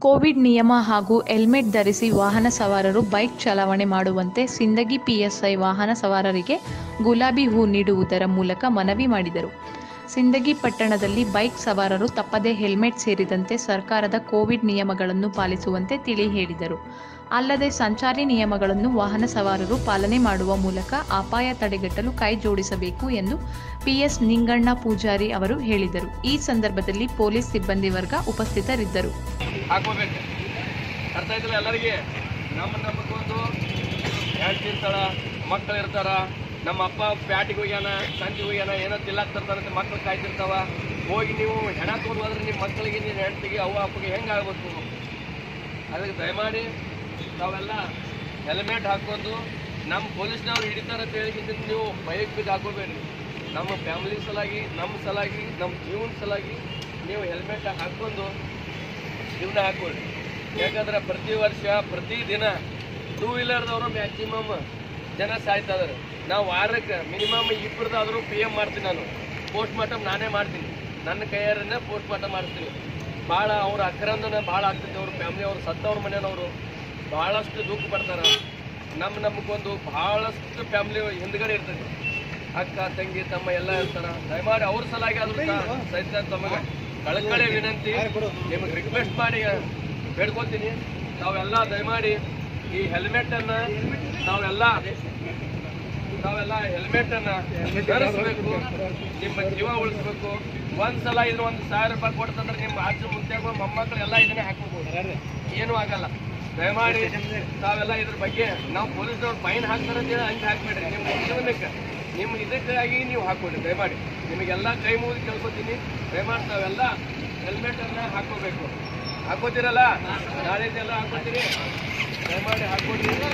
Covid ನಿಯಮ ಹಾಗೂ helmet ಧರಿಸಿ ವಾಹನ ಸವಾರರು ಬೈಕ್ ಚಾಲನೆ ಮಾಡುವಂತೆ ಸಿಂದಗಿ ಪಿಎಸ್ಐ ವಾಹನ ಸವಾರರಿಗೆ ಗುಲಾಬಿ ಹೂ ನೀಡುವುದರ ಮೂಲಕ ಮನವಿ ಮಾಡಿದರು ಸಿಂದಗಿ ಪಟ್ಟಣದಲ್ಲಿ ಬೈಕ್ ಸವಾರರು ತಪ್ಪದೇ ಹೆಲ್ಮೆಟ್ ಸೇರಿದಂತೆ ಸರ್ಕಾರದ ಕೋವಿಡ್ ನಿಯಮಗಳನ್ನು ಪಾಲಿಸುವಂತೆ ತಿಳಿ ಹೇಳಿದರು ಅಲ್ಲದೆ ಸಂಚಾರಿ ನಿಯಮಗಳನ್ನು ವಾಹನ ಸವಾರರು ಪಾಲನೆ ಮಾಡುವ ಮೂಲಕ ಅಪಾಯ ತಡೆಗಟ್ಟಲು ಕೈ ಜೋಡಿಸಬೇಕು ಎಂದು ಪಿಎಸ್ ನಿಂಗಣ್ಣ ಪೂಜಾರಿ ಅವರು ಹೇಳಿದರು ಈ ಸಂದರ್ಭದಲ್ಲಿ ಪೊಲೀಸ್ ಸಿಬ್ಬಂದಿ ವರ್ಗ ಉಪಸ್ಥಿತರಿದ್ದರು ಹಾಕೋಬೇಕು ಅರ್ಥ ಆಯ್ತಲ್ಲ ಎಲ್ಲರಿಗೆ ನಮ್ಮ ನಮಗೊಂದು ಹೆಂಡ್ತಿ ಇರ್ತಾಳ ಮಕ್ಕಳು ಇರ್ತಾರ ನಮ್ಮ ಅಪ್ಪ ಪ್ಯಾಟಿಗೆ ಹೋಗ್ಯಾನ ಸಂಜೆ ಹೋಗ್ಯಾನ ಏನೋ ತಿಲ್ಲಕ್ ತರ್ತಾರಂತ ಮಕ್ಳು ಕಾಯ್ತಿರ್ತಾವ ಹೋಗಿ ನೀವು ಹೆಣ ತೊಗೊಂಡು ಹೋದ್ರೆ ನಿಮ್ಮ ಮಕ್ಕಳಿಗೆ ನಿಮ್ಮ ಹೆಂಡ್ತಿಗೆ ಅವ್ವ ಅಪ್ಪಗೆ ಹೆಂಗೆ ಆಗ್ಬೇಕು ಅದಕ್ಕೆ ದಯಮಾಡಿ ತಾವೆಲ್ಲ ಹೆಲ್ಮೆಟ್ ಹಾಕೊಂಡು ನಮ್ಮ ಪೊಲೀಸ್ನವ್ರು ಹಿಡಿತಾರೆ ಅಂತ ಹೇಳಿ ಇದನ್ನ ನೀವು ಬೈಕ್ ಬಿದ್ದು ಹಾಕೋಬೇಡಿ ನಮ್ಮ ಫ್ಯಾಮಿಲಿ ಸಲಾಗಿ ನಮ್ಮ ಸಲಾಗಿ ನಮ್ಮ ಜೀವನ ಸಲಾಗಿ ನೀವು ಹೆಲ್ಮೆಟ್ ಹಾಕೊಂಡು ಜೀವನ ಹಾಕೊಳ್ಳಿ ಯಾಕಂದ್ರೆ ಪ್ರತಿ ವರ್ಷ ಪ್ರತಿ ದಿನ ಟೂ ವೀಲರ್ದವರು ಮ್ಯಾಕ್ಸಿಮಮ್ ಜನ ಸಾಯ್ತಾ ಇದಾರೆ ನಾವು ವಾರಕ್ಕೆ ಮಿನಿಮಮ್ ಇಬ್ಬರದಾದರೂ ಪಿ ಎಮ್ ಮಾಡ್ತೀನಿ ನಾನು ಪೋಸ್ಟ್ ಮಾರ್ಟಮ್ ನಾನೇ ಮಾಡ್ತೀನಿ ನನ್ನ ಕೈಯಾರನ್ನೇ ಪೋಸ್ಟ್ ಮಾರ್ಟಮ್ ಮಾಡ್ತೀನಿ ಭಾಳ ಅವ್ರ ಅಕ್ರಂದನ ಭಾಳ ಆಗ್ತೈತೆ ಅವ್ರ ಫ್ಯಾಮಿಲಿ ಅವ್ರು ಸತ್ತವ್ರ ಮನೆಯವರು ಭಾಳಷ್ಟು ದುಃಖ ಪಡ್ತಾರೆ ನಮ್ಮ ನಮಗೊಂದು ಭಾಳಷ್ಟು ಫ್ಯಾಮಿಲಿ ಹಿಂದ್ಗಡೆ ಇರ್ತದೆ ಅಕ್ಕ ತಂಗಿ ತಮ್ಮ ಎಲ್ಲ ಇರ್ತಾರ ದಯಮಾಡಿ ಅವ್ರ ಸಲಾಗಿ ಆದ್ರೂ ಸಹ ಸಹಿತ ತಮಗೆ ಕಳಕಳಿ ವಿನಂತಿ ನಿಮಗೆ ರಿಕ್ವೆಸ್ಟ್ ಮಾಡಿ ಬೇಡ್ಕೊತೀನಿ ತಾವೆಲ್ಲ ದಯಮಾಡಿ ಈ ಹೆಲ್ಮೆಟ್ ಅನ್ನ ತಾವೆಲ್ಲ ತಾವೆಲ್ಲ ಹೆಲ್ಮೆಟ್ ಅನ್ನ ಧರಿಸ್ಬೇಕು ನಿಮ್ಮ ಜೀವ ಉಳಿಸ್ಬೇಕು ಒಂದ್ಸಲ ಇದ್ರ ಒಂದು ಸಾವಿರ ರೂಪಾಯಿ ಕೊಡ್ತಂದ್ರೆ ನಿಮ್ಮ ಆಚೆ ಮುತ್ಯಾಗ ಮೊಮ್ಮಕ್ಕಳು ಎಲ್ಲ ಇದನ್ನೇ ಹಾಕೋಬಹುದು ಏನೂ ಆಗಲ್ಲ ದಯಮಾಡಿ ತಾವೆಲ್ಲ ಇದ್ರ ಬಗ್ಗೆ ನಾವು ಪೊಲೀಸ್ನವ್ರು ಫೈನ್ ಹಾಕ್ತಾರೆ ಅಂತ ಹೇಳಿ ಹಂಗೆ ಹಾಕ್ಬೇಡ್ರಿ ನಿಮ್ಮ ಜೀವನಕ್ಕೆ ನಿಮ್ಮ ಇದಕ್ಕಾಗಿ ನೀವು ಹಾಕೊಳ್ಳಿ ದಯಮಾಡಿ ನಿಮಗೆಲ್ಲ ಕೈ ಮುಗಿದು ಕೇಳ್ಕೊತೀನಿ ದಯಮಾಡಿ ತಾವೆಲ್ಲ ಹೆಲ್ಮೆಟ್ ಅನ್ನ ಹಾಕೋಬೇಕು ಹಾಕೋತೀರಲ್ಲ ನಾಳೆದೆಲ್ಲ ಹಾಕೋತೀರಿ ದಯಮಾಡಿ ಹಾಕೊಡ್ರಿ